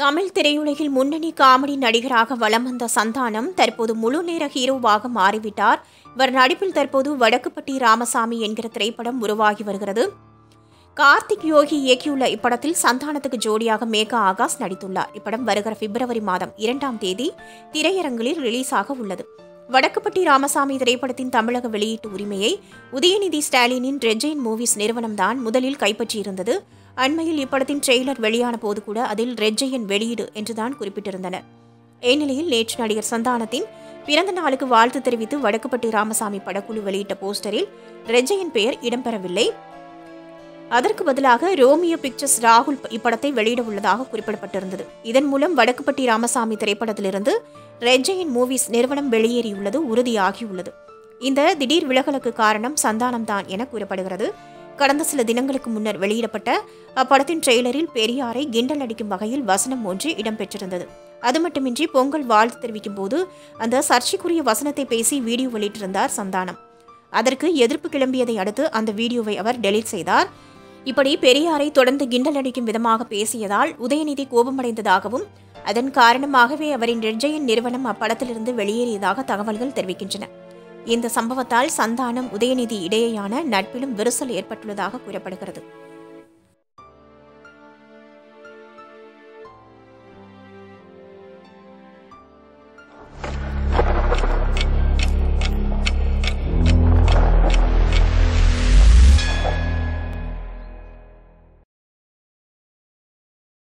தமிழ் திரையுலகில் முன்னணி காமெடி நடிகராக வலம் வந்த சந்தானம் தற்போது முழு நேர ஹீரோவாக மாறிவிட்டார் இவர் நடிப்பில் தற்போது வடக்குப்பட்டி ராமசாமி என்கிற திரைப்படம் உருவாகி வருகிறது கார்த்திக் யோகி இயக்கியுள்ள இப்படத்தில் சந்தானத்துக்கு ஜோடியாக மேகா ஆகாஷ் நடித்துள்ளார் இப்படம் வருகிற பிப்ரவரி மாதம் இரண்டாம் தேதி திரையரங்கில் ரிலீஸ் ஆக உள்ளது வடக்குப்பட்டி ராமசாமி திரைப்படத்தின் தமிழக வெளியீட்டு உரிமையை உதயநிதி ஸ்டாலினின் ரெஜைன் மூவிஸ் நிறுவனம்தான் முதலில் கைப்பற்றியிருந்தது அண்மையில் இப்படத்தின் ட்ரெய்லர் வெளியான போது கூட அதில் ரெஜையன் வெளியீடு என்றுதான் குறிப்பிட்டிருந்தனர் இந்நிலையில் நேற்று நடிகர் சந்தானத்தின் பிறந்த நாளுக்கு வாழ்த்து தெரிவித்து வடக்குப்பட்டி ராமசாமி படக்குழு வெளியிட்ட போஸ்டரில் ரெஜையன் பெயர் இடம்பெறவில்லை அதற்கு பதிலாக ரோமியோ பிக்சர்ஸ் ராகுல் இப்படத்தை வெளியிட உள்ளதாக குறிப்பிடப்பட்டிருந்தது இதன் மூலம் வடக்குப்பட்டி ராமசாமி திரைப்படத்திலிருந்து ரெஜையின் மூவிஸ் நிறுவனம் வெளியேறியுள்ளது உறுதியாகியுள்ளது இந்த திடீர் விலகலுக்கு காரணம் சந்தானம் தான் என கூறப்படுகிறது கடந்த சில தினங்களுக்கு முன்னர் வெளியிடப்பட்ட அப்படத்தின் ட்ரெய்லரில் பெரியாரை கிண்டல் அடிக்கும் வகையில் வசனம் ஒன்று இடம்பெற்றிருந்தது அது மட்டுமின்றி பொங்கல் வாழ்த்து தெரிவிக்கும் போது அந்த சர்ச்சைக்குரிய வசனத்தை பேசி வீடியோ வெளியிட்டிருந்தார் சந்தானம் அதற்கு எதிர்ப்பு கிளம்பியதை அடுத்து அந்த வீடியோவை அவர் டெலீட் செய்தார் இப்படி பெரியாரை தொடர்ந்து கிண்டல் அடிக்கும் விதமாக பேசியதால் உதயநிதி கோபமடைந்ததாகவும் அதன் காரணமாகவே அவரின் ரெட்ஜையின் நிறுவனம் அப்படத்திலிருந்து வெளியேறியதாக தகவல்கள் தெரிவிக்கின்றன இந்த சம்பவத்தால் சந்தானம் உதயநிதி இடையேயான நட்பிலும் விரிசல் ஏற்பட்டுள்ளதாக கூறப்படுகிறது